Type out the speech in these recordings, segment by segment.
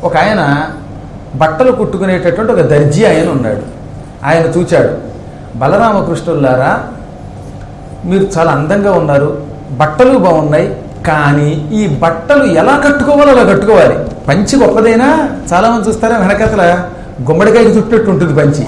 ఒక ఆయన బట్టలు కుట్టుకునేటటువంటి ఒక దర్జీ ఆయన ఉన్నాడు ఆయన చూచాడు బలరామకృష్ణులారా మీరు చాలా అందంగా ఉన్నారు బట్టలు బాగున్నాయి కానీ ఈ బట్టలు ఎలా కట్టుకోవాలో అలా కట్టుకోవాలి పంచి గొప్పదైనా చాలామంది చూస్తారా వెనకతల గుమ్మడికాయకి చుట్టట్టు ఉంటుంది పంచి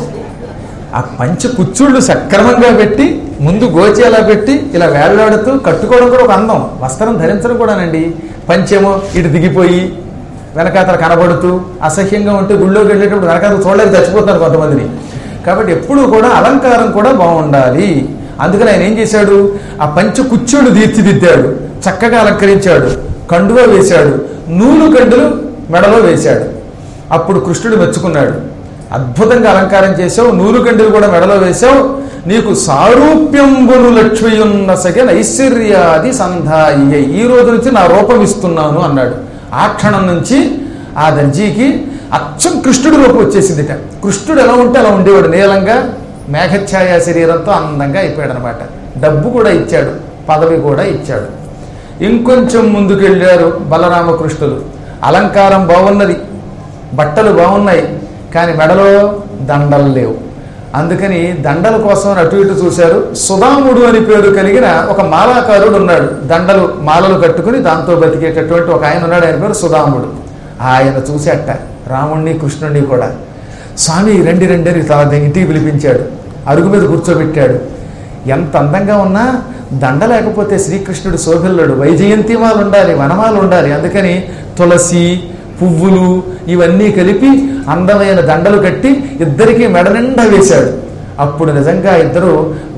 ఆ పంచి కుచ్చుళ్ళు సక్రమంగా పెట్టి ముందు గోచేలా పెట్టి ఇలా వేళ్లాడుతూ కట్టుకోవడం కూడా ఒక అందం వస్త్రం ధరించడం కూడానండి పంచేమో ఇటు దిగిపోయి వెనకాతల కనబడుతూ అసహ్యంగా ఉంటే గుళ్ళోకి వెళ్ళేటప్పుడు వెనకాతల చూడలేక చచ్చిపోతున్నారు కొంతమందిని కాబట్టి ఎప్పుడూ కూడా అలంకారం కూడా బాగుండాలి అందుకని ఆయన ఏం చేశాడు ఆ పంచ కుచ్చుడు తీర్చిదిద్దాడు చక్కగా అలంకరించాడు కండువా వేశాడు నూలు కండులు మెడలో వేశాడు అప్పుడు కృష్ణుడు మెచ్చుకున్నాడు అద్భుతంగా అలంకారం చేసావు నూలు కండులు కూడా మెడలో వేశావు నీకు సారూప్యంబును లక్ష్మియున్న సగన్ ఐశ్వర్యాది సంధాయి ఈ రోజు నుంచి నా రూపం ఇస్తున్నాను అన్నాడు ఆ క్షణం నుంచి ఆ దర్జీకి అచ్చం కృష్ణుడి రూపం వచ్చేసిందిట కృష్ణుడు ఎలా ఉంటే అలా ఉండేవాడు నీలంగా మేఘఛాయ శరీరంతో అందంగా అయిపోయాడు అనమాట డబ్బు కూడా ఇచ్చాడు పదవి కూడా ఇచ్చాడు ఇంకొంచెం ముందుకెళ్ళారు బలరామకృష్ణులు అలంకారం బాగున్నది బట్టలు బాగున్నాయి కానీ మెడలో దండలు లేవు అందుకని దండల కోసం అటు ఇటు చూశారు సుధాముడు అని పేరు కలిగిన ఒక మాలాకారుడు ఉన్నాడు దండలు మాలలు కట్టుకుని దాంతో బతికేటటువంటి ఒక ఆయన ఉన్నాడు ఆయన పేరు సుధాముడు ఆయన చూసేట రాముణ్ణి కృష్ణుణ్ణి కూడా స్వామి రండి రండి అని తన ఇంటికి పిలిపించాడు అరుగు మీద కూర్చోబెట్టాడు ఎంత అందంగా ఉన్నా దండ లేకపోతే శ్రీకృష్ణుడు శోభిల్లుడు వైజయంతిమాలు ఉండాలి వనమాలు ఉండాలి అందుకని తులసి పువ్వులు ఇవన్నీ కలిపి అందమైన దండలు కట్టి ఇద్దరికీ మెడ నిండా వేశాడు అప్పుడు నిజంగా ఇద్దరు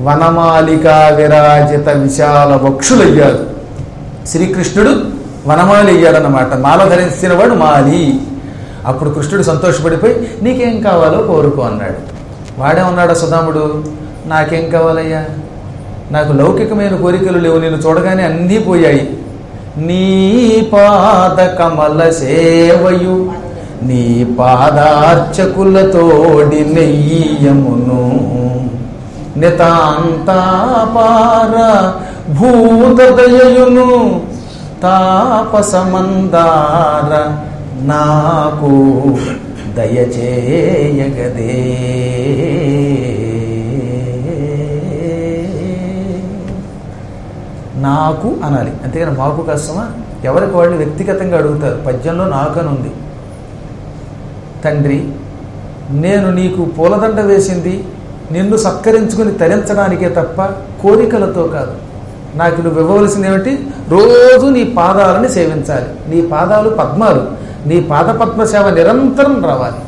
వనమాలిక విరాజిత విశాల వక్షులయ్యారు శ్రీకృష్ణుడు వనమాలి అయ్యాడనమాట మాల ధరించిన వాడు మాలి అప్పుడు కృష్ణుడు సంతోషపడిపోయి నీకేం కావాలో కోరుకో అన్నాడు వాడే ఉన్నాడా సుధాముడు నాకేం కావాలయ్యా నాకు లౌకికమైన కోరికలు లేవు నేను చూడగానే అన్నీ పోయాయి నీ పాద కమల సేవయు నీ పాదార్చకులతోడి నెయ్యమును నితాంతాపార భూతదయయును తాపసమందార నాకు దయచేయగదే నాకు అనాలి అంతేగాని మాకు కష్టమా ఎవరికి వాళ్ళు వ్యక్తిగతంగా అడుగుతారు పద్యంలో నాకు అని ఉంది తండ్రి నేను నీకు పూలదండ వేసింది నిన్ను సత్కరించుకుని తరించడానికే తప్ప కోరికలతో కాదు నాకు నువ్వు ఇవ్వవలసింది ఏమిటి రోజు నీ పాదాలని సేవించాలి నీ పాదాలు పద్మాలు నీ పాద పద్మ సేవ నిరంతరం రావాలి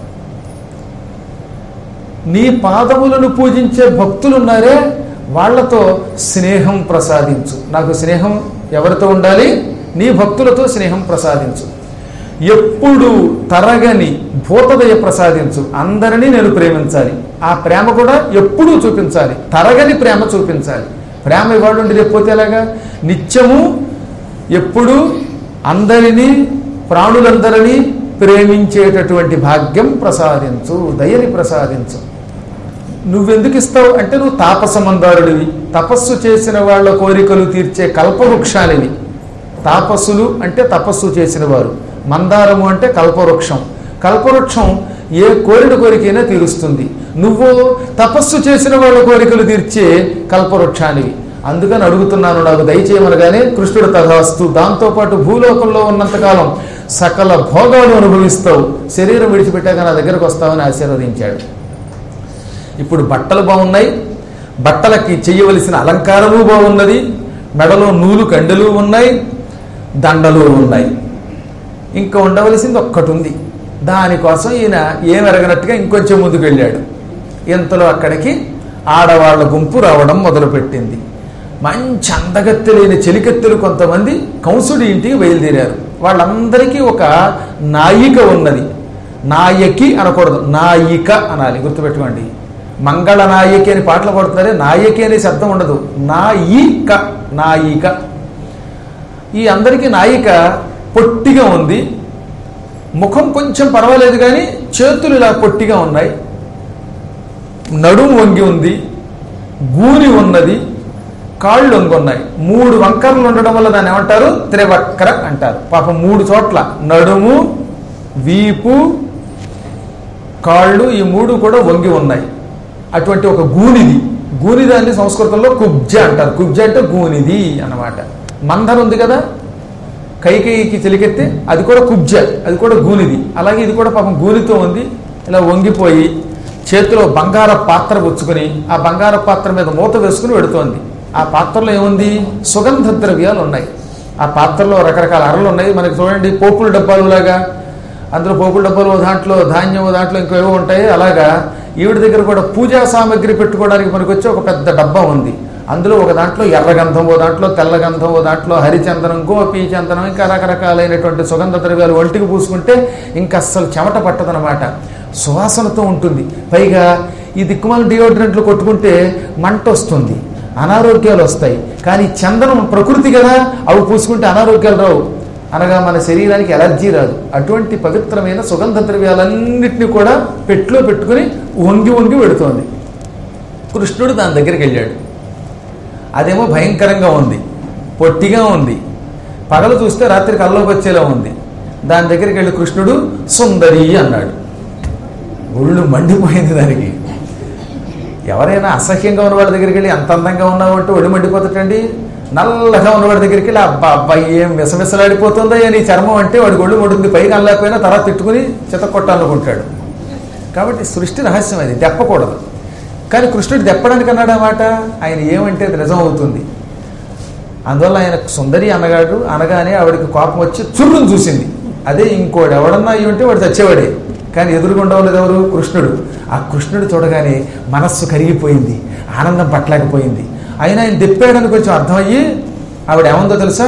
నీ పాదములను పూజించే భక్తులు ఉన్నారే వాళ్లతో స్నేహం ప్రసాదించు నాకు స్నేహం ఎవరితో ఉండాలి నీ భక్తులతో స్నేహం ప్రసాదించు ఎప్పుడు తరగని భూతదయ ప్రసాదించు అందరినీ నేను ప్రేమించాలి ఆ ప్రేమ కూడా ఎప్పుడూ చూపించాలి తరగని ప్రేమ చూపించాలి ప్రేమ ఇవాళ నుండి రేపోతే ఎలాగా నిత్యము ఎప్పుడు అందరినీ ప్రాణులందరినీ ప్రేమించేటటువంటి భాగ్యం ప్రసాదించు దయని ప్రసాదించు నువ్వెందుకు ఇస్తావు అంటే నువ్వు తాపసమందారుడివి తపస్సు చేసిన వాళ్ళ కోరికలు తీర్చే కల్పవృక్షానివి తాపస్సులు అంటే తపస్సు చేసిన వారు మందారము అంటే కల్పవృక్షం కల్పవృక్షం ఏ కోరిన కోరికైనా తీరుస్తుంది నువ్వు తపస్సు చేసిన వాళ్ళ కోరికలు తీర్చే కల్పవృక్షానివి అందుకని అడుగుతున్నాను నాకు దయచేయమనగానే కృష్ణుడు తథాస్తు దాంతోపాటు భూలోకంలో ఉన్నంతకాలం సకల భోగాలు అనుభవిస్తావు శరీరం విడిచిపెట్టాక నా దగ్గరకు వస్తావని ఆశీర్వదించాడు ఇప్పుడు బట్టలు బాగున్నాయి బట్టలకి చేయవలసిన అలంకారము బాగున్నది మెడలో నూలు కండలు ఉన్నాయి దండలు ఉన్నాయి ఇంకా ఉండవలసింది ఒక్కటి ఉంది దానికోసం ఈయన ఏమెరగనట్టుగా ఇంకొంచెం ముందుకు వెళ్ళాడు ఇంతలో అక్కడికి ఆడవాళ్ల గుంపు రావడం మొదలుపెట్టింది మంచి అందగత్తెలైన చెలికత్తెలు కొంతమంది కంసుడి ఇంటికి బయలుదేరారు వాళ్ళందరికీ ఒక నాయిక ఉన్నది నాయకి అనకూడదు నాయిక అనాలి గుర్తుపెట్టుకోండి మంగళ నాయకి అని పాటలు పాడుతున్నారే నాయకి అనే శబ్దం ఉండదు నాయిక నాయిక ఈ అందరికీ నాయిక పొట్టిగా ఉంది ముఖం కొంచెం పర్వాలేదు కానీ చేతులు ఇలా పొట్టిగా ఉన్నాయి నడుము వంగి ఉంది గూని ఉన్నది కాళ్ళు వంగి ఉన్నాయి మూడు వంకరలు ఉండడం వల్ల దాన్ని ఏమంటారు త్రివక్ర అంటారు పాపం మూడు చోట్ల నడుము వీపు కాళ్ళు ఈ మూడు కూడా వంగి ఉన్నాయి అటువంటి ఒక గూనిది గూనిదాన్ని సంస్కృతంలో కుబ్జ అంటారు కుబ్జ అంటే గూనిది అన్నమాట మందర ఉంది కదా కైకేయికి చెలికెత్తే అది కూడా కుబ్జ అది కూడా గూనిది అలాగే ఇది కూడా పాపం గూనితో ఉంది ఇలా వంగిపోయి చేతిలో బంగార పాత్ర పుచ్చుకొని ఆ బంగార పాత్ర మీద మూత వేసుకుని పెడుతోంది ఆ పాత్రలో ఏముంది సుగంధ ద్రవ్యాలు ఉన్నాయి ఆ పాత్రలో రకరకాల అరలు ఉన్నాయి మనకి చూడండి పోపుల డబ్బాలు లాగా అందులో పోపుల డబ్బాలు ఓ దాంట్లో ధాన్యం ఓ దాంట్లో ఇంకేవో ఉంటాయి అలాగా ఈవిడ దగ్గర కూడా పూజా సామాగ్రి పెట్టుకోవడానికి మనకు వచ్చి ఒక పెద్ద డబ్బా ఉంది అందులో ఒక దాంట్లో ఎర్ర గంధం ఓ దాంట్లో తెల్ల గంధం ఓ దాంట్లో హరిచందనం గోపీ చందనం ఇంకా రకరకాలైనటువంటి సుగంధ ద్రవ్యాలు ఒంటికి పూసుకుంటే ఇంకా అస్సలు చెమట పట్టదనమాట సువాసనతో ఉంటుంది పైగా ఈ దిక్కుమాల డియోడ్రెంట్లు కొట్టుకుంటే మంట వస్తుంది అనారోగ్యాలు వస్తాయి కానీ చందనం ప్రకృతి కదా అవి పూసుకుంటే అనారోగ్యాలు రావు అనగా మన శరీరానికి ఎలర్జీ రాదు అటువంటి పవిత్రమైన సుగంధ ద్రవ్యాలన్నింటినీ కూడా పెట్టులో పెట్టుకుని వంగి వంగి పెడుతోంది కృష్ణుడు దాని దగ్గరికి వెళ్ళాడు అదేమో భయంకరంగా ఉంది పొట్టిగా ఉంది పగలు చూస్తే రాత్రి కల్లోకి వచ్చేలా ఉంది దాని దగ్గరికి వెళ్ళి కృష్ణుడు సుందరి అన్నాడు ఒళ్ళు మండిపోయింది దానికి ఎవరైనా అసహ్యంగా ఉన్నవాడి దగ్గరికి వెళ్ళి అంత అందంగా ఉన్నావు అంటే ఒళ్ళు మండిపోతాడండి నల్లగా ఉన్నవాడి దగ్గరికి వెళ్ళి అబ్బా అబ్బాయి ఏం మిసమిసలాడిపోతుందో నీ చర్మం అంటే వాడికి ఒళ్ళు మండుతుంది పైగా అనలేకపోయినా తర్వాత తిట్టుకుని చిత కొట్టాలనుకుంటాడు కాబట్టి సృష్టి రహస్యం అది దెప్పకూడదు కానీ కృష్ణుడు దెప్పడానికి అన్నాడు ఆ మాట ఆయన ఏమంటే అది నిజం అవుతుంది అందువల్ల ఆయన సుందరి అనగాడు అనగానే ఆవిడకి కోపం వచ్చి చుర్రును చూసింది అదే ఇంకోటి ఎవడన్నా అయ్యి ఉంటే వాడు చచ్చేవాడే కానీ ఎదురుగుండా ఉన్నది ఎవరు కృష్ణుడు ఆ కృష్ణుడు చూడగానే మనస్సు కరిగిపోయింది ఆనందం పట్టలేకపోయింది అయినా ఆయన దెప్పాడని కొంచెం అర్థమయ్యి ఆవిడ ఏముందో తెలుసా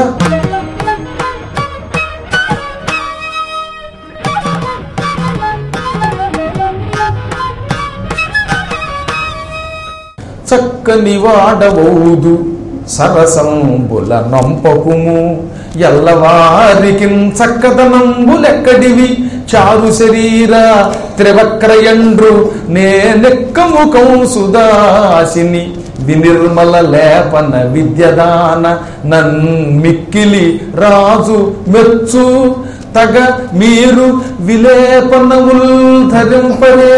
చక్కని వాడవౌదు సరసంబుల నంపకుము ఎల్లవారికి చక్కదనంబులెక్కడివి చారు శరీర త్రివక్రయండ్రు నేనెక్కము కంసుదాసిని వినిర్మల లేపన విద్యదాన నన్మిక్కిలి రాజు మెచ్చు తగ మీరు విలేపనముల్ ధరింపరే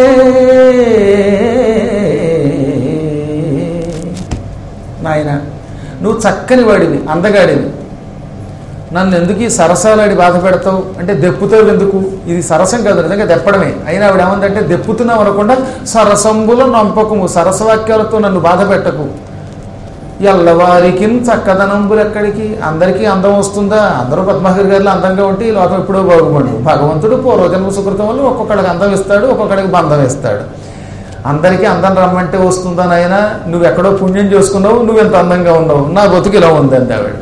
నాయన నువ్వు చక్కని వాడివి అందగాడివి నన్ను ఎందుకు ఈ సరసాలాడి బాధ పెడతావు అంటే దెప్పుతావు ఎందుకు ఇది సరసం కాదు నిజంగా దెప్పడమే అయినా ఆవిడ ఏమందంటే దెప్పుతున్నావు అనకుండా సరసంబులో నంపకము సరసవాక్యాలతో నన్ను బాధ పెట్టకు ఎల్లవారికి చక్కదనంబులు ఎక్కడికి అందరికీ అందం వస్తుందా అందరూ పద్మాకర్ గారిలో అందంగా ఉంటే ఈ లోకం ఎప్పుడో బాగుపడు భగవంతుడు పూర్వజన్మ సుకృతం వల్ల ఒక్కొక్కడికి అందం ఇస్తాడు ఒక్కొక్కడికి బంధం ఇస్తాడు అందరికీ అందం రమ్మంటే వస్తుందా నాయన నువ్వు ఎక్కడో పుణ్యం చేసుకున్నావు నువ్వు ఎంత అందంగా ఉన్నావు నా బతుకు ఇలా ఉంది అంతే ఆవిడ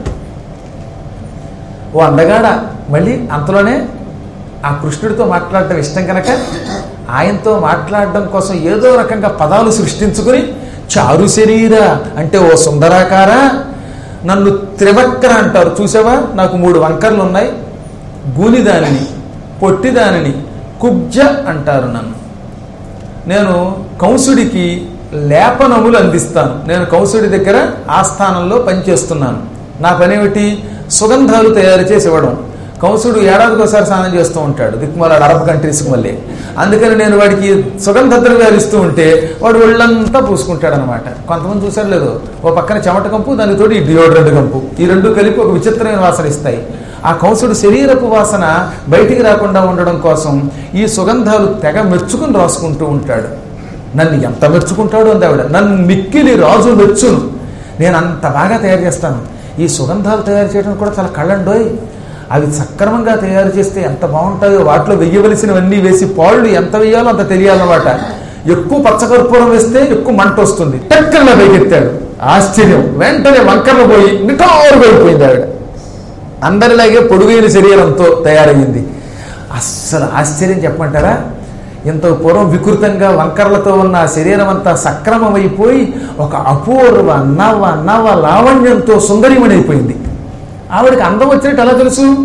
ఓ అందగాడ మళ్ళీ అంతలోనే ఆ కృష్ణుడితో మాట్లాడటం ఇష్టం కనుక ఆయనతో మాట్లాడడం కోసం ఏదో రకంగా పదాలు సృష్టించుకుని చారు శరీర అంటే ఓ సుందరాకార నన్ను త్రివక్ర అంటారు చూసావా నాకు మూడు వంకర్లు ఉన్నాయి గూనిదానిని పొట్టిదానిని కుబ్జ అంటారు నన్ను నేను కంసుడికి లేపనములు అందిస్తాను నేను కంసుడి దగ్గర ఆస్థానంలో పనిచేస్తున్నాను నా పనేమిటి సుగంధాలు తయారు చేసి ఇవ్వడం కంసుడు ఏడాదికి ఒకసారి స్నానం చేస్తూ ఉంటాడు దిక్కుమాలాడు అరబ్ కంట్రీస్కి మళ్ళీ అందుకని నేను వాడికి సుగంధ ద్రవ్యాలు ఇస్తూ ఉంటే వాడు ఒళ్ళంతా పూసుకుంటాడు అనమాట కొంతమంది చూసారు లేదు ఓ పక్కన చెమట కంపు దానికి తోడు ఈ డియోడ్రెంట్ కంపు ఈ రెండు కలిపి ఒక విచిత్రమైన వాసన ఇస్తాయి ఆ కంసుడు శరీరపు వాసన బయటికి రాకుండా ఉండడం కోసం ఈ సుగంధాలు తెగ మెచ్చుకుని రాసుకుంటూ ఉంటాడు నన్ను ఎంత మెచ్చుకుంటాడు అంది ఆవిడ నన్ను మిక్కిలి రాజు మెచ్చును నేను అంత బాగా తయారు చేస్తాను ఈ సుగంధాలు తయారు చేయడం కూడా చాలా కళ్ళండోయ్ అవి సక్రమంగా తయారు చేస్తే ఎంత బాగుంటాయో వాటిలో వెయ్యవలసినవన్నీ వేసి పాళ్ళు ఎంత వేయాలో అంత తెలియాలన్నమాట ఎక్కువ పచ్చకర్పూరం వేస్తే ఎక్కువ మంట వస్తుంది టక్కన పైకెత్తాడు ఆశ్చర్యం వెంటనే వంకర్లు పోయి నిటారు పడిపోయింది ఆవిడ అందరిలాగే పొడుగైన శరీరంతో తయారయ్యింది అస్సలు ఆశ్చర్యం చెప్పమంటారా ఇంత పూర్వం వికృతంగా వంకరలతో ఉన్న ఆ శరీరం అంతా సక్రమమైపోయి ఒక అపూర్వ నవ నవ లావణ్యంతో సుందరీమణి అయిపోయింది ఆవిడకి అందం వచ్చినట్టు ఎలా తెలుసు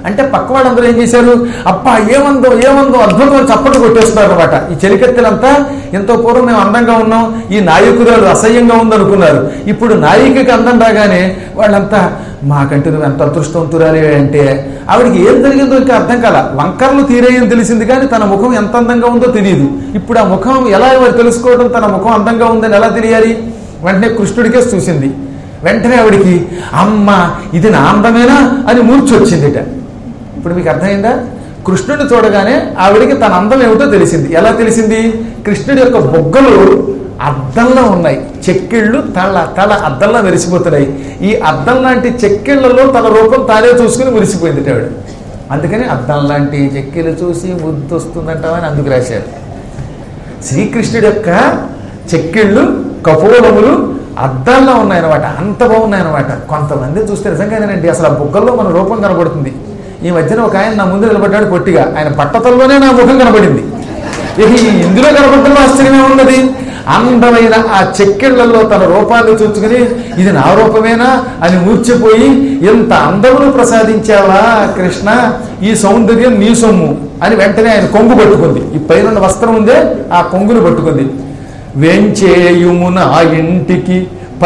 అంటే పక్క వాళ్ళందరూ ఏం చేశారు అబ్బా ఏమందో ఏమందో అద్భుతం చప్పట్లు కొట్టేస్తున్నారు అనమాట ఈ చెలికత్తెలంతా ఎంతో పూర్వం మేము అందంగా ఉన్నాం ఈ నాయకురాలు అసహ్యంగా ఉందనుకున్నారు ఇప్పుడు నాయికకి అందం రాగానే వాళ్ళంతా మాకంటే నువ్వు ఎంత అదృష్టవంతురాలి అంటే ఆవిడకి ఏం జరిగిందో ఇంకా అర్థం కాల వంకర్లు తీరేయని తెలిసింది కానీ తన ముఖం ఎంత అందంగా ఉందో తెలియదు ఇప్పుడు ఆ ముఖం ఎలా మరి తెలుసుకోవడం తన ముఖం అందంగా ఉందని ఎలా తెలియాలి వెంటనే కృష్ణుడికే చూసింది వెంటనే ఆవిడికి అమ్మ ఇది నా అందమేనా అని మూర్చొచ్చిందిట ఇప్పుడు మీకు అర్థమైందా కృష్ణుడిని చూడగానే ఆవిడికి తన అందం ఏమిటో తెలిసింది ఎలా తెలిసింది కృష్ణుడి యొక్క బొగ్గలు అద్దంలో ఉన్నాయి చెక్కిళ్ళు తల తల అద్దంలో మెరిసిపోతున్నాయి ఈ అద్దం లాంటి చెక్కిళ్లలో తన రూపం తానే చూసుకుని మురిసిపోయింది ఆవిడ అందుకని అద్దం లాంటి చెక్కిళ్ళు చూసి ముద్దు వస్తుందంటామని అందుకు రాశారు శ్రీకృష్ణుడి యొక్క చెక్కిళ్ళు కపోలములు అద్దాల్లో ఉన్నాయన్నమాట అంత బాగున్నాయన్నమాట కొంతమంది చూస్తే నిజంగానేనండి అసలు ఆ బుగ్గల్లో మన రూపం కనబడుతుంది ఈ మధ్యన ఒక ఆయన నా ముందు నిలబడ్డాడు పొట్టిగా ఆయన బట్టతల్లోనే నా ముఖం కనబడింది ఇక ఈ ఇందులో కనబడటంలో ఆశ్చర్యమే ఉన్నది అందమైన ఆ చెక్కిళ్లలో తన రూపాన్ని చూచుకుని ఇది నా రూపమేనా అని మూర్చిపోయి ఎంత అందమును ప్రసాదించావా కృష్ణ ఈ సౌందర్యం నీ సొమ్ము అని వెంటనే ఆయన కొంగు పట్టుకుంది ఈ పైన వస్త్రం ఉందే ఆ కొంగును పట్టుకుంది వేంచేయుమున ఆ ఇంటికి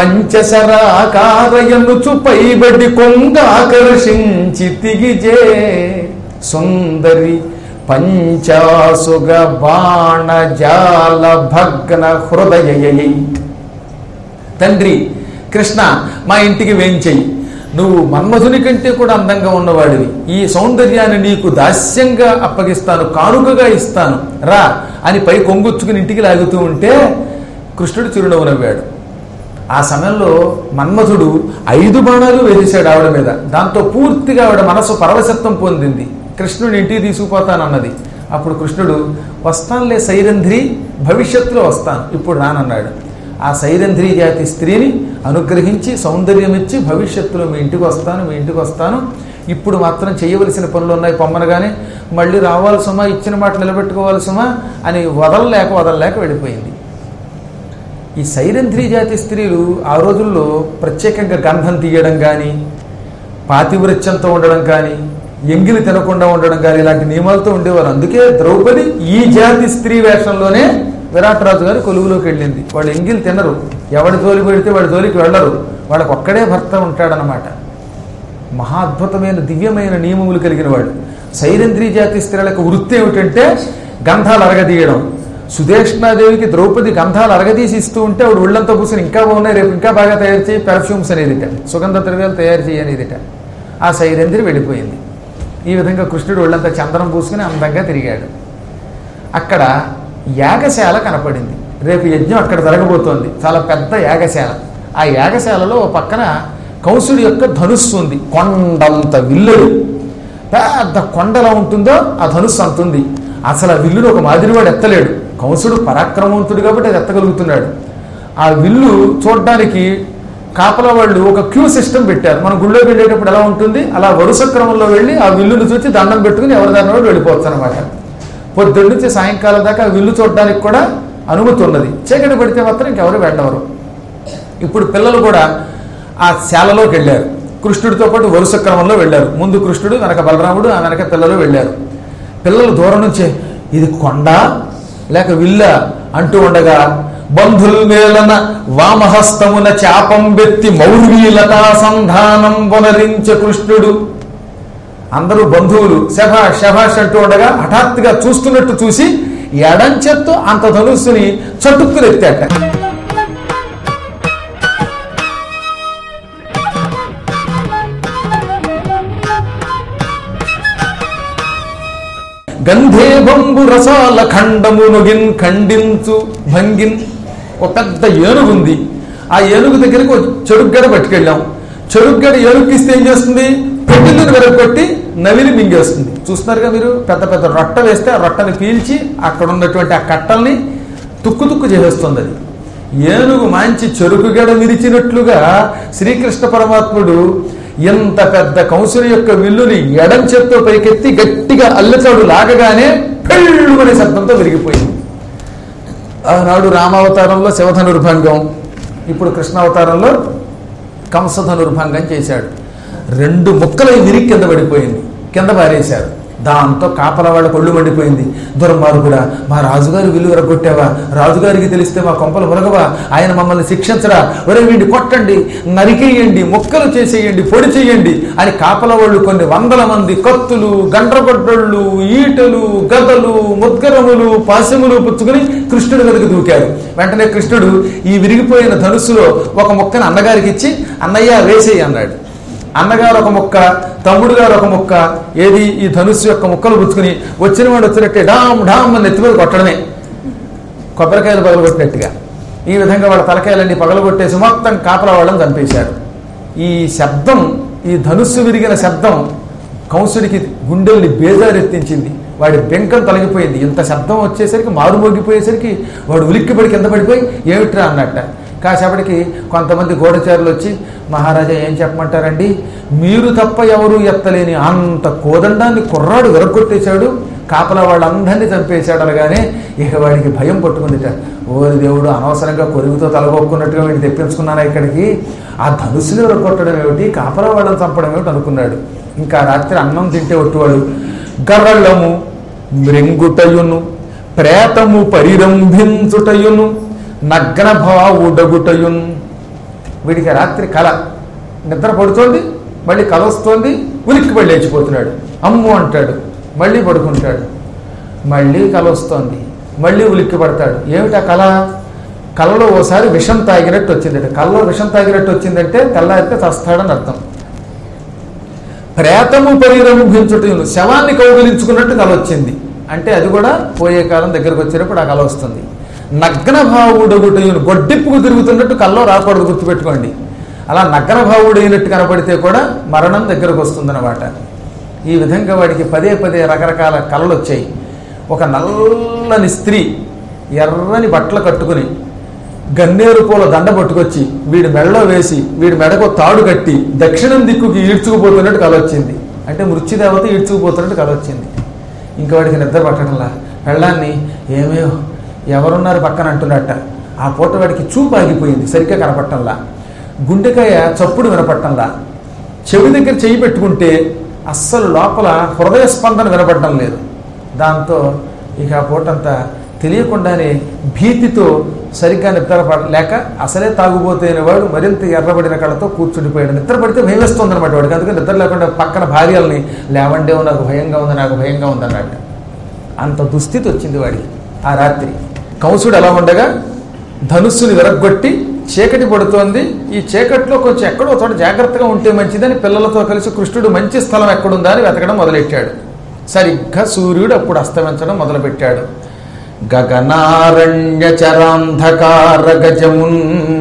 పంచశరాకారయనుచు పైబడి కొంగ ఆకర్షించి తిగిజే సుందరి పంచాసుగ బాణ జాల భగ్న హృదయ తండ్రి కృష్ణ మా ఇంటికి వేంచేయి నువ్వు మన్మధుని కంటే కూడా అందంగా ఉన్నవాడివి ఈ సౌందర్యాన్ని నీకు దాస్యంగా అప్పగిస్తాను కానుకగా ఇస్తాను రా అని పై కొంగుచ్చుకుని ఇంటికి లాగుతూ ఉంటే కృష్ణుడు చిరునవ్వు నవ్వాడు ఆ సమయంలో మన్మధుడు ఐదు బాణాలు వేసేశాడు ఆవిడ మీద దాంతో పూర్తిగా ఆవిడ మనసు పరవశత్వం పొందింది కృష్ణుడు ఇంటికి తీసుకుపోతానన్నది అప్పుడు కృష్ణుడు వస్తానులే సైరంధ్రి భవిష్యత్తులో వస్తాను ఇప్పుడు రానన్నాడు ఆ సైరంధ్రి జాతి స్త్రీని అనుగ్రహించి సౌందర్యం ఇచ్చి భవిష్యత్తులో మీ ఇంటికి వస్తాను మీ ఇంటికి వస్తాను ఇప్పుడు మాత్రం చేయవలసిన పనులు ఉన్నాయి పొమ్మనగానే మళ్ళీ రావాలి సుమా ఇచ్చిన మాట నిలబెట్టుకోవాలి సుమా అని వదలలేక వదలలేక వెళ్ళిపోయింది ఈ సైరంధ్రి జాతి స్త్రీలు ఆ రోజుల్లో ప్రత్యేకంగా గంధం తీయడం కానీ పాతివృత్యంతో ఉండడం కానీ ఎంగిలి తినకుండా ఉండడం కానీ ఇలాంటి నియమాలతో ఉండేవారు అందుకే ద్రౌపది ఈ జాతి స్త్రీ వేషంలోనే విరాట్ రాజు గారి కొలువులోకి వెళ్ళింది వాళ్ళు ఎంగిలి తినరు ఎవడి జోలికి పెడితే వాడి జోలికి వెళ్ళరు వాళ్ళకి ఒక్కడే భర్త ఉంటాడనమాట మహా అద్భుతమైన దివ్యమైన నియమములు కలిగిన వాడు సైరంధ్రి జాతి స్త్రీలకు వృత్తి ఏమిటంటే గంధాలు అరగదీయడం సుదేష్ణాదేవికి ద్రౌపది గంధాలు అరగదీసి ఇస్తూ ఉంటే ఆవిడ ఒళ్ళంతా కూర్చొని ఇంకా బాగున్నాయి రేపు ఇంకా బాగా తయారు చేయి పెర్ఫ్యూమ్స్ అనేదిట సుగంధ ద్రవ్యాలు తయారు చేయనేదిట ఆ సైరంధ్రి వెళ్ళిపోయింది ఈ విధంగా కృష్ణుడు ఒళ్ళంతా చందనం పూసుకుని అందంగా తిరిగాడు అక్కడ యాగశాల కనపడింది రేపు యజ్ఞం అక్కడ జరగబోతోంది చాలా పెద్ద యాగశాల ఆ యాగశాలలో ఓ పక్కన కంసుడి యొక్క ధనుస్సు ఉంది కొండంత విల్లుడు పెద్ద కొండలా ఉంటుందో ఆ ధనుస్సు అంతుంది అసలు ఆ విల్లును ఒక మాదిరివాడు ఎత్తలేడు కంసుడు పరాక్రమవంతుడు కాబట్టి అది ఎత్తగలుగుతున్నాడు ఆ విల్లు చూడడానికి కాపలా వాళ్ళు ఒక క్యూ సిస్టమ్ పెట్టారు మనం గుళ్ళోకి వెళ్ళేటప్పుడు ఎలా ఉంటుంది అలా వరుస క్రమంలో వెళ్ళి ఆ విల్లును చూసి దండం పెట్టుకుని ఎవరి దాని వాడు వెళ్ళిపోవచ్చు అనమాట పొద్దున్న నుంచి సాయంకాలం దాకా ఆ విల్లు చూడడానికి కూడా అనుమతి ఉన్నది చీకటి పడితే మాత్రం ఇంకెవరు వెళ్ళవరు ఇప్పుడు పిల్లలు కూడా ఆ శాలలోకి వెళ్ళారు కృష్ణుడితో పాటు వరుస క్రమంలో వెళ్ళారు ముందు కృష్ణుడు వెనక బలరాముడు ఆ వెనక పిల్లలు వెళ్ళారు పిల్లలు దూరం నుంచే ఇది కొండ లేక విల్ల అంటూ ఉండగా బంధుల్ మేలన వామహస్తమున చాపం వెత్తి మౌర్వీలతా సంధానం వనరించ కృష్ణుడు అందరూ బంధువులు శభాష్ శభాష్ అంటూ ఉండగా హఠాత్తుగా చూస్తున్నట్టు చూసి ఎడంచెత్తు అంత ధనుస్సుని చటుక్కులు ఎత్తాట గంధేభంబు రసాల ఖండమునుగిన్ ఖండించు భంగిన్ ఒక పెద్ద ఏనుగు ఉంది ఆ ఏనుగు దగ్గరికి ఒక చెరుగ్గడ పట్టుకెళ్ళాం చెరుగ్గడ ఏనుగుకిస్తే ఏం చేస్తుంది పెట్టిందని వెరగొట్టి నవిలి మింగేస్తుంది చూస్తున్నారుగా మీరు పెద్ద పెద్ద రొట్ట వేస్తే ఆ రొట్టని పీల్చి అక్కడ ఉన్నటువంటి ఆ కట్టల్ని తుక్కు తుక్కు చేసేస్తుంది అది ఏనుగు మంచి చెరుకుగడ విరిచినట్లుగా శ్రీకృష్ణ పరమాత్ముడు ఎంత పెద్ద కంసుని యొక్క విల్లుని ఎడం చేత్తో పైకెత్తి గట్టిగా అల్లచాడు లాగగానే పెళ్ళుమనే శబ్దంతో విరిగిపోయింది ఆనాడు రామావతారంలో శివధనుర్భంగం ఇప్పుడు కృష్ణావతారంలో కంసధనుర్భంగం చేశాడు రెండు ముక్కలు విరిగి కింద పడిపోయింది కింద పారేశారు దాంతో కాపల వాళ్ళ కొళ్ళు మండిపోయింది దుర్మార్గుడా మా రాజుగారి విల్లు ఎరగొట్టావా రాజుగారికి తెలిస్తే మా కొంపలు మురగవా ఆయన మమ్మల్ని శిక్షించరా ఒరే వీడిని కొట్టండి నరికేయండి మొక్కలు చేసేయండి పొడి చేయండి అని కాపల వాళ్ళు కొన్ని వందల మంది కత్తులు గండ్రగొడ్డళ్ళు ఈటలు గదలు ముద్గరములు పాశములు పుచ్చుకుని కృష్ణుడి మీదకి దూకారు వెంటనే కృష్ణుడు ఈ విరిగిపోయిన ధనుస్సులో ఒక మొక్కను అన్నగారికి ఇచ్చి అన్నయ్య వేసేయి అన్నాడు అన్నగారు ఒక ముక్క తమ్ముడు గారు ఒక ముక్క ఏది ఈ ధనుస్సు యొక్క ముక్కలు పుచ్చుకుని వచ్చిన వాడు వచ్చినట్టే డామ్ డామ్ అని నెత్తి మీద కొట్టడమే కొబ్బరికాయలు పగలగొట్టినట్టుగా ఈ విధంగా వాళ్ళ తలకాయలన్నీ పగలగొట్టేసి మొత్తం కాపల వాళ్ళని చంపేశారు ఈ శబ్దం ఈ ధనుస్సు విరిగిన శబ్దం కంసుడికి గుండెల్ని బేజారెత్తించింది వాడి బెంకం తొలగిపోయింది ఇంత శబ్దం వచ్చేసరికి మారు మోగిపోయేసరికి వాడు ఉలిక్కిపడి కింద పడిపోయి ఏమిట్రా అన్నట్ట కాసేపటికి కొంతమంది గూఢచారులు వచ్చి మహారాజా ఏం చెప్పమంటారండి మీరు తప్ప ఎవరు ఎత్తలేని అంత కోదండాన్ని కుర్రాడు విరగొట్టేశాడు కాపలా వాళ్ళందరినీ చంపేశాడు అనగానే ఇక వాడికి భయం పట్టుకుందిట ఓరి దేవుడు అనవసరంగా కొరుగుతో తలగొక్కున్నట్టుగా వీడిని తెప్పించుకున్నానా ఇక్కడికి ఆ ధనుసుని విరగొట్టడం ఏమిటి కాపలా వాళ్ళని చంపడం ఏమిటి అనుకున్నాడు ఇంకా రాత్రి అన్నం తింటే ఒట్టువాడు గర్రళ్ళము మృంగుటయును ప్రేతము పరిరంభించుటయును నగ్నభావుడగుటయున్ వీడికి రాత్రి కళ నిద్ర పడుతోంది మళ్ళీ కల వస్తోంది ఉలిక్కి పడి లేచిపోతున్నాడు అమ్ము అంటాడు మళ్ళీ పడుకుంటాడు మళ్ళీ కల వస్తోంది మళ్ళీ ఉలిక్కి పడతాడు ఏమిటా కళ కళ్ళలో ఓసారి విషం తాగినట్టు వచ్చిందట కళ్ళలో విషం తాగినట్టు వచ్చిందంటే తెల్లారితే చస్తాడని అర్థం ప్రేతము పరిరంభించుటను శవాన్ని కౌగిలించుకున్నట్టు కల వచ్చింది అంటే అది కూడా పోయే కాలం దగ్గరకు వచ్చినప్పుడు ఆ కల వస్తుంది నగ్నభావుడగుటయును గొడ్డిప్పుకు తిరుగుతున్నట్టు కల్లో రాకూడదు గుర్తుపెట్టుకోండి అలా నగ్నభావుడైనట్టు కనపడితే కూడా మరణం దగ్గరకు వస్తుందన్నమాట ఈ విధంగా వాడికి పదే పదే రకరకాల కళలు వచ్చాయి ఒక నల్లని స్త్రీ ఎర్రని బట్టలు కట్టుకుని గన్నేరు పూల దండ పట్టుకొచ్చి వీడి మెడలో వేసి వీడి మెడకు తాడు కట్టి దక్షిణం దిక్కుకి ఈడ్చుకుపోతున్నట్టు కల వచ్చింది అంటే మృత్యుదేవత ఈడ్చుకుపోతున్నట్టు కల వచ్చింది ఇంకా వాడికి నిద్ర పట్టడంలా పెళ్ళాన్ని ఏమేయో ఎవరున్నారు పక్కన అంటున్నట్ట ఆ పూట వాడికి చూపు ఆగిపోయింది సరిగ్గా కనపట్టంలా గుండెకాయ చప్పుడు వినపట్టంలా చెవి దగ్గర చెయ్యి పెట్టుకుంటే అస్సలు లోపల హృదయ స్పందన వినపడడం లేదు దాంతో ఇక ఆ పూటంతా తెలియకుండానే భీతితో సరిగ్గా నిద్ర లేక అసలే తాగుబోతైన వాడు మరింత ఎర్రబడిన కళ్ళతో కూర్చుండిపోయాడు నిద్ర పడితే భయం వేస్తుంది అనమాట వాడికి అందుకని నిద్ర లేకుండా పక్కన భార్యల్ని లేవండే నాకు భయంగా ఉంది నాకు భయంగా ఉంది అన్నట్టు అంత దుస్థితి వచ్చింది వాడికి ఆ రాత్రి కంసుడు ఎలా ఉండగా ధనుస్సుని విరగ్గొట్టి చీకటి పడుతోంది ఈ చీకట్లో కొంచెం ఎక్కడో చోట జాగ్రత్తగా ఉంటే మంచిదని పిల్లలతో కలిసి కృష్ణుడు మంచి స్థలం ఎక్కడుందా అని వెతకడం మొదలెట్టాడు సరిగ్గా సూర్యుడు అప్పుడు అస్తమించడం మొదలుపెట్టాడు గగనారణ్య చరాంధకార గజమున్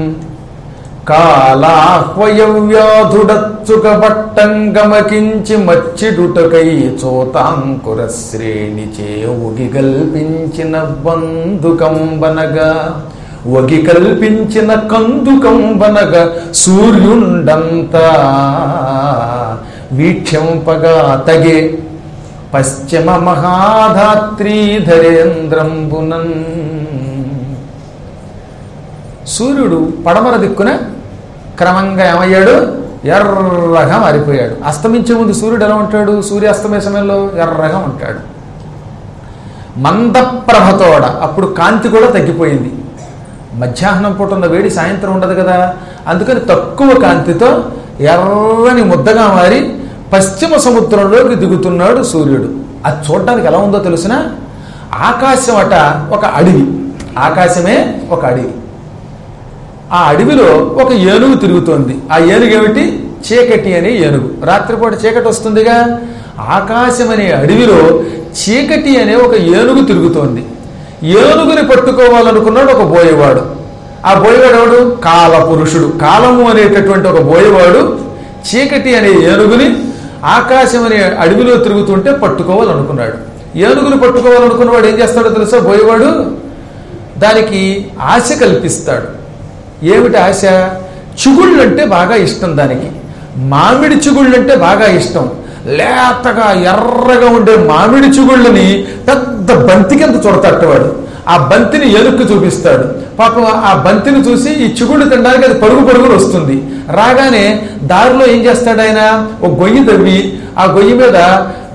కాలాహ్వయవ్యాధుడచ్చుక బట్టంగమకించి మచ్చిడుటకై చోతాంకుర శ్రేణి చే ఉగి కల్పించిన బంధుకంబనగా ఒగి కల్పించిన కందుకంబనగా సూర్యుండంతా వీక్షంపగా తగే పశ్చిమ మహాధాత్రీధరేంద్రంబునన్ సూర్యుడు పడమర దిక్కున క్రమంగా ఏమయ్యాడు ఎర్రగా మారిపోయాడు అస్తమించే ముందు సూర్యుడు ఎలా ఉంటాడు సూర్యాస్తమయ సమయంలో ఎర్రగా ఉంటాడు మందప్రభతోడ అప్పుడు కాంతి కూడా తగ్గిపోయింది మధ్యాహ్నం పూట ఉన్న వేడి సాయంత్రం ఉండదు కదా అందుకని తక్కువ కాంతితో ఎర్రని ముద్దగా మారి పశ్చిమ సముద్రంలోకి దిగుతున్నాడు సూర్యుడు అది చూడడానికి ఎలా ఉందో తెలిసిన ఆకాశం అట ఒక అడవి ఆకాశమే ఒక అడవి ఆ అడవిలో ఒక ఏనుగు తిరుగుతోంది ఆ ఏనుగు ఏమిటి చీకటి అనే ఏనుగు రాత్రిపూట చీకటి వస్తుందిగా ఆకాశం అనే అడవిలో చీకటి అనే ఒక ఏనుగు తిరుగుతోంది ఏనుగుని పట్టుకోవాలనుకున్నాడు ఒక బోయవాడు ఆ బోయవాడు ఎవడు కాల పురుషుడు కాలము అనేటటువంటి ఒక బోయవాడు చీకటి అనే ఏనుగుని ఆకాశం అనే అడవిలో తిరుగుతుంటే పట్టుకోవాలనుకున్నాడు ఏనుగుని పట్టుకోవాలనుకున్నవాడు ఏం చేస్తాడో తెలుసా బోయవాడు దానికి ఆశ కల్పిస్తాడు ఏమిటి ఆశ చిగుళ్ళు అంటే బాగా ఇష్టం దానికి మామిడి చిగుళ్ళు అంటే బాగా ఇష్టం లేతగా ఎర్రగా ఉండే మామిడి చిగుళ్ళని పెద్ద బంతి కింద చూడతట్టవాడు ఆ బంతిని ఎలుక్కు చూపిస్తాడు పాపం ఆ బంతిని చూసి ఈ చిగుళ్ళు తినడానికి అది పరుగు పరుగులు వస్తుంది రాగానే దారిలో ఏం చేస్తాడు ఆయన ఒక గొయ్యి తవ్వి ఆ గొయ్యి మీద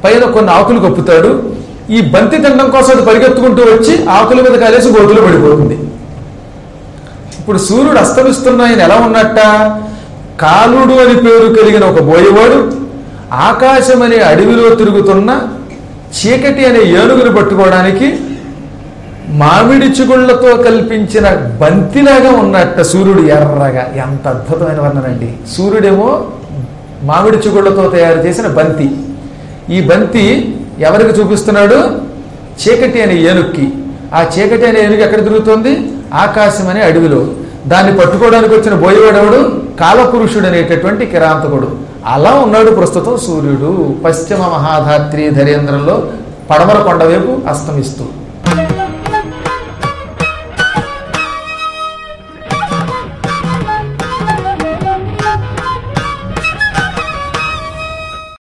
పైన కొన్ని ఆకులు కప్పుతాడు ఈ బంతి తినడం కోసం అది పరిగెత్తుకుంటూ వచ్చి ఆకుల మీద కాలేసి గోతులో పడిపోతుంది ఇప్పుడు సూర్యుడు అస్తమిస్తున్న ఆయన ఎలా ఉన్నట్ట కాలుడు అని పేరు కలిగిన ఒక బోయవాడు ఆకాశం అనే అడవిలో తిరుగుతున్న చీకటి అనే ఏనుగును పట్టుకోవడానికి మామిడి చిగుళ్లతో కల్పించిన బంతిలాగా ఉన్నట్ట సూర్యుడు ఎర్రగా ఎంత అద్భుతమైన వర్ణనండి సూర్యుడేమో మామిడి చిగుళ్లతో తయారు చేసిన బంతి ఈ బంతి ఎవరికి చూపిస్తున్నాడు చీకటి అనే ఏనుక్కి ఆ చీకటి అనే ఏనుగు ఎక్కడ తిరుగుతుంది ఆకాశం అనే అడవిలో దాన్ని పట్టుకోవడానికి వచ్చిన బోయవాడెవడు కాలపురుషుడు అనేటటువంటి కిరాంతకుడు అలా ఉన్నాడు ప్రస్తుతం సూర్యుడు పశ్చిమ మహాధాత్రి ధరేంద్రంలో పడమర కొండ వైపు అస్తమిస్తూ